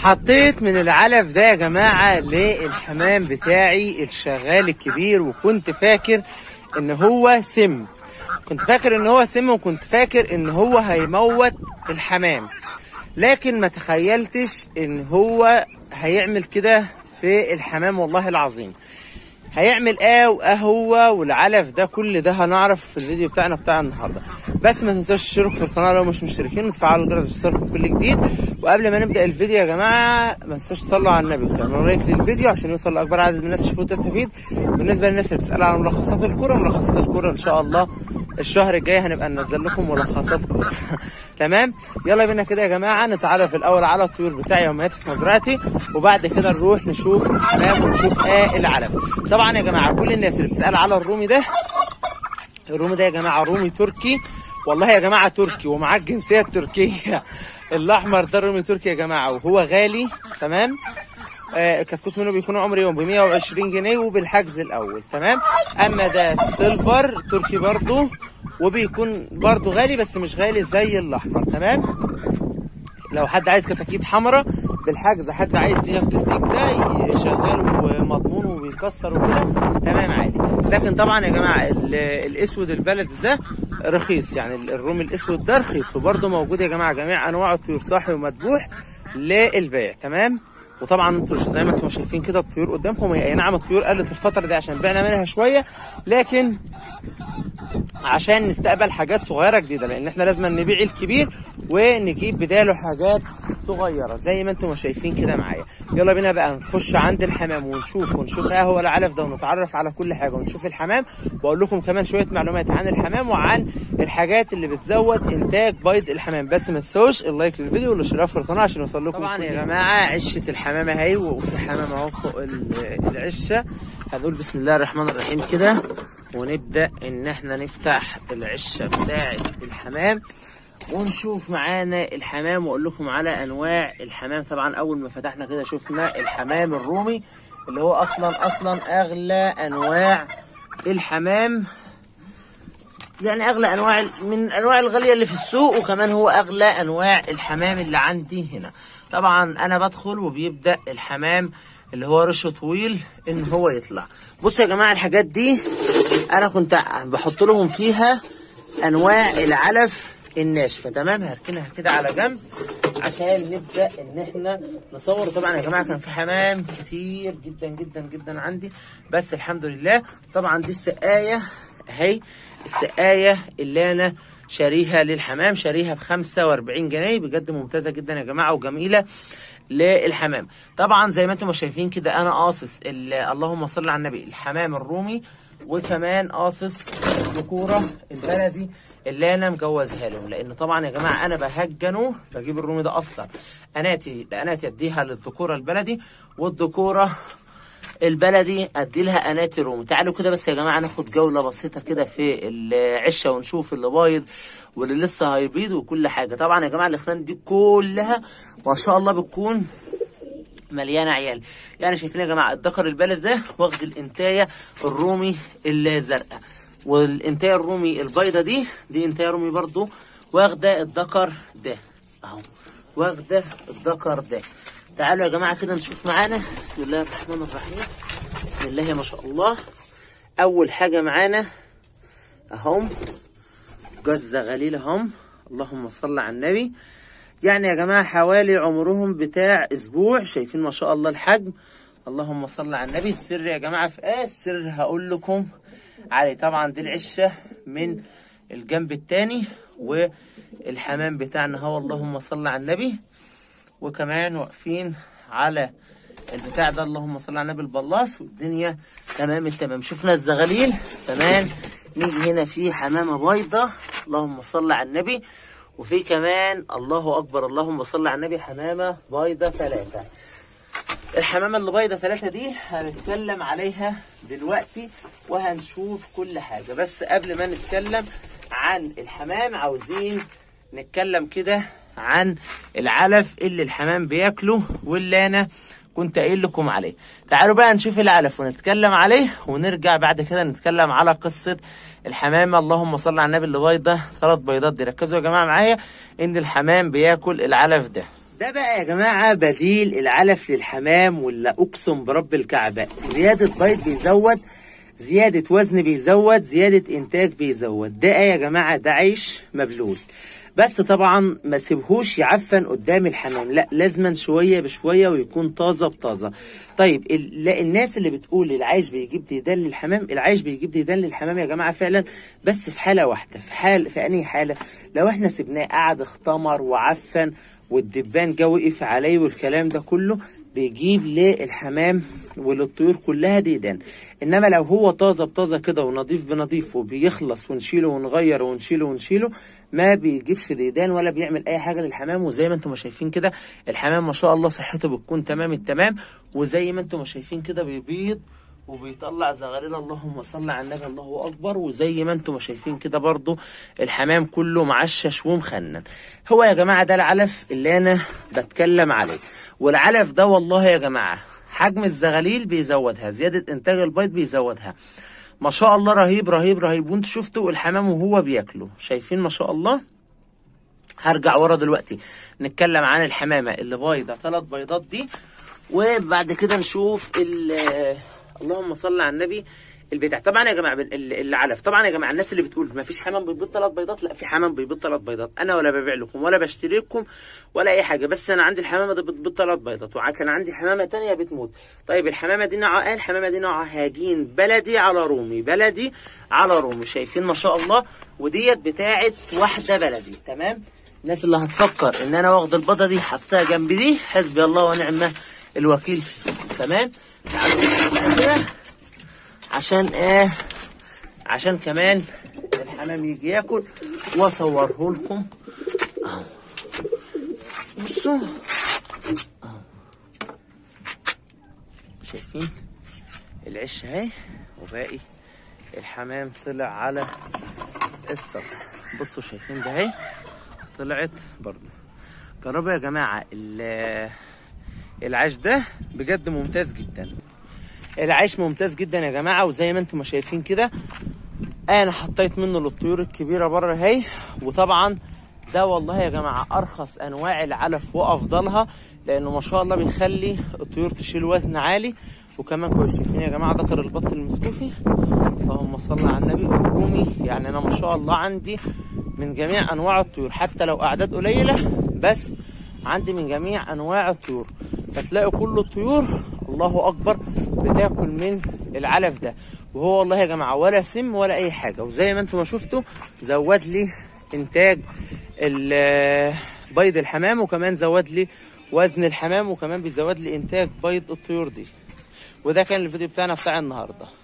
حطيت من العلف ده يا جماعة للحمام بتاعي الشغال الكبير وكنت فاكر ان هو سم كنت فاكر ان هو سم وكنت فاكر ان هو هيموت الحمام لكن ما تخيلتش ان هو هيعمل كده في الحمام والله العظيم هيعمل ايه وايه هو والعلف ده كل ده هنعرف في الفيديو بتاعنا بتاع النهارده بس ما تنسوش تشتركوا في القناه لو مش مشتركين وتفعلوا الجرس وتشتركوا كل جديد وقبل ما نبدا الفيديو يا جماعه ما تنسوش تصلوا على النبي وتعملوا لايك للفيديو عشان يوصل لاكبر عدد من الناس يشوفوا وتستفيد بالنسبه للناس اللي بتسال على ملخصات الكوره ملخصات الكوره ان شاء الله الشهر الجاي هنبقى ننزل لكم ملخصات كوره تمام يلا بينا كده يا جماعه نتعرف الاول على الطيور بتاعي يومياتي في مزرعتي وبعد كده نروح نشوف الحمام ونشوف ايه العلف طبعا يا جماعه كل الناس اللي بتسال على الرومي ده الرومي ده يا جماعه رومي تركي والله يا جماعه تركي ومعاه الجنسيه التركيه الاحمر ده رومي تركي يا جماعه وهو غالي تمام آه الكتكوت منه بيكون عمر يوم ب 120 جنيه وبالحجز الاول تمام اما ده سيلفر تركي برضو وبيكون برضو غالي بس مش غالي زي الاحمر تمام لو حد عايز كتاكيت حمراء بالحجز حد عايز سياق تكتيك ده شغال ومضمون وبيكسر وكده تمام عادي لكن طبعا يا جماعه ال- الاسود البلد ده رخيص يعني الرومي الاسود ده رخيص وبرده موجود يا جماعه جميع انواع الطيور صاحي ومذبوح للبيع تمام وطبعا انتوا زي ما انتم شايفين كده الطيور قدامكم هي اي نعم الطيور قلت الفتره دي عشان بعنا منها شويه لكن عشان نستقبل حاجات صغيره جديده لان احنا لازم نبيع الكبير ونجيب بداله حاجات صغيره زي ما انتم شايفين كده معايا يلا بينا بقى نخش عند الحمام ونشوف ونشوف ايه هو العلف ده ونتعرف على كل حاجه ونشوف الحمام واقول لكم كمان شويه معلومات عن الحمام وعن الحاجات اللي بتزود انتاج بيض الحمام بس ما تنسوش اللايك للفيديو والاشتراك في القناه عشان يوصل لكم طبعا يا جماعه عشه الحمام اهي وفي حمام اهو فوق ال- العشه هنقول بسم الله الرحمن الرحيم كده ونبدا ان احنا نفتح العشه بتاعه الحمام ونشوف معانا الحمام واقول لكم على انواع الحمام طبعا اول ما فتحنا كده شفنا الحمام الرومي اللي هو اصلا اصلا اغلى انواع الحمام يعني اغلى انواع من انواع الغاليه اللي في السوق وكمان هو اغلى انواع الحمام اللي عندي هنا طبعا انا بدخل وبيبدا الحمام اللي هو رشه طويل ان هو يطلع بصوا يا جماعه الحاجات دي انا كنت بحط لهم فيها انواع العلف الناشفه تمام هركنها كده على جنب عشان نبدا ان احنا نصور طبعا يا جماعه كان في حمام كتير جدا جدا جدا عندي بس الحمد لله طبعا دي السقايه اهي السقايه اللي انا شاريها للحمام شاريها ب 45 جنيه بجد ممتازه جدا يا جماعه وجميله للحمام طبعا زي ما انتم شايفين كده انا قاصص ال- اللهم صل على النبي الحمام الرومي وكمان قاصص الذكوره البلدي اللي انا مجوزها لهم لان طبعا يا جماعه انا بهجنه بجيب الرومي ده اصلا اناتي اناتي اديها للذكوره البلدي والذكوره البلدي ادي لها اناتي رومي تعالوا كده بس يا جماعه ناخد جوله بسيطه كده في العشه ونشوف اللي بايض واللي لسه هيبيض وكل حاجه طبعا يا جماعه الاخوان دي كلها ما شاء الله بتكون مليانه عيال يعني شايفين يا جماعه الذكر البلد ده واخد الانتايه الرومي الزرقاء والانتايه الرومي البيضه دي دي انتايه رومي برضو واخده الذكر ده اهو واخده الذكر ده تعالوا يا جماعه كده نشوف معانا بسم الله الرحمن الرحيم بسم الله ما شاء الله اول حاجه معانا اهم جزة غليل هم اللهم صل على النبي يعني يا جماعة حوالي عمرهم بتاع اسبوع شايفين ما شاء الله الحجم اللهم صل على النبي السر يا جماعة في ايه السر هقول لكم عليه طبعا دي العشة من الجنب التاني والحمام بتاعنا هو اللهم صل على النبي وكمان واقفين على البتاع ده اللهم صل على النبي البلاص والدنيا تمام التمام شفنا الزغاليل تمام نيجي هنا في حمامة بيضة اللهم صل على النبي وفي كمان الله أكبر اللهم صل على النبي حمامة بيضة ثلاثة الحمامة اللي بيضة ثلاثة دي هنتكلم عليها دلوقتي وهنشوف كل حاجة بس قبل ما نتكلم عن الحمام عاوزين نتكلم كده عن العلف اللي الحمام بياكله واللي انا كنت قايل لكم عليه تعالوا بقى نشوف العلف ونتكلم عليه ونرجع بعد كده نتكلم على قصة الحمامة اللهم صل على النبي اللي بيضة ثلاث بيضات دي ركزوا يا جماعة معايا ان الحمام بياكل العلف ده ده بقى يا جماعة بديل العلف للحمام ولا أقسم برب الكعبة زيادة بيض بيزود زيادة وزن بيزود زيادة إنتاج بيزود ده إيه يا جماعة ده عيش مبلول بس طبعا ما سيبهوش يعفن قدام الحمام لا لازما شويه بشويه ويكون طازه بطازه طيب ال- لا الناس اللي بتقول العيش بيجيب ديدان للحمام العيش بيجيب ديدان للحمام يا جماعه فعلا بس في حاله واحده في حال في انهي حاله لو احنا سيبناه قعد اختمر وعفن والدبان جه وقف عليه والكلام ده كله بيجيب للحمام وللطيور كلها ديدان انما لو هو طازه بطازه كده ونضيف بنضيف وبيخلص ونشيله ونغير ونشيله ونشيله ما بيجيبش ديدان ولا بيعمل اي حاجه للحمام وزي ما انتم ما شايفين كده الحمام ما شاء الله صحته بتكون تمام التمام وزي ما انتم ما شايفين كده بيبيض وبيطلع زغاليل اللهم صل على النبي الله اكبر وزي ما انتم ما شايفين كده برضو الحمام كله معشش ومخنن هو يا جماعه ده العلف اللي انا بتكلم عليه والعلف ده والله يا جماعه حجم الزغاليل بيزودها زياده انتاج البيض بيزودها ما شاء الله رهيب رهيب رهيب وانتوا شفتوا الحمام وهو بياكله شايفين ما شاء الله هرجع ورا دلوقتي نتكلم عن الحمامه اللي بايضه ثلاث بيضات دي وبعد كده نشوف ال- اللهم صل على النبي البتاع طبعا يا جماعه ال- ال- العلف طبعا يا جماعه الناس اللي بتقول ما فيش حمام بيبيض ثلاث بيضات لا في حمام بيبيض ثلاث بيضات انا ولا ببيع لكم ولا بشتري لكم ولا اي حاجه بس انا عندي الحمامه دي بتبيض ثلاث بيضات وكان عندي حمامه تانية بتموت طيب الحمامه دي نوعها ايه الحمامه دي نوعها هاجين بلدي على رومي بلدي على رومي شايفين ما شاء الله وديت بتاعت واحده بلدي تمام الناس اللي هتفكر ان انا واخد البيضه دي حطها جنب دي حسبي الله ونعم الوكيل فيه تمام تعالوا نفتح كده عشان ايه عشان كمان الحمام يجي ياكل واصوره لكم اهو بصوا اهو شايفين العش اهي وباقي الحمام طلع على السطح بصوا شايفين ده اهي طلعت برضه جربوا يا جماعه ال- العيش ده بجد ممتاز جدا العيش ممتاز جدا يا جماعه وزي ما انتم ما شايفين كده انا حطيت منه للطيور الكبيره بره اهي وطبعا ده والله يا جماعه ارخص انواع العلف وافضلها لانه ما شاء الله بيخلي الطيور تشيل وزن عالي وكمان كويس شايفين يا جماعه ذكر البط المسكوفي اللهم صل على النبي الرومي يعني انا ما شاء الله عندي من جميع انواع الطيور حتى لو اعداد قليله بس عندي من جميع انواع الطيور فتلاقوا كل الطيور الله اكبر بتاكل من العلف ده وهو والله يا جماعه ولا سم ولا اي حاجه وزي ما انتم ما شفتوا زود لي انتاج ال- بيض الحمام وكمان زود لي وزن الحمام وكمان بيزود لي انتاج بيض الطيور دي وده كان الفيديو بتاعنا بتاع النهارده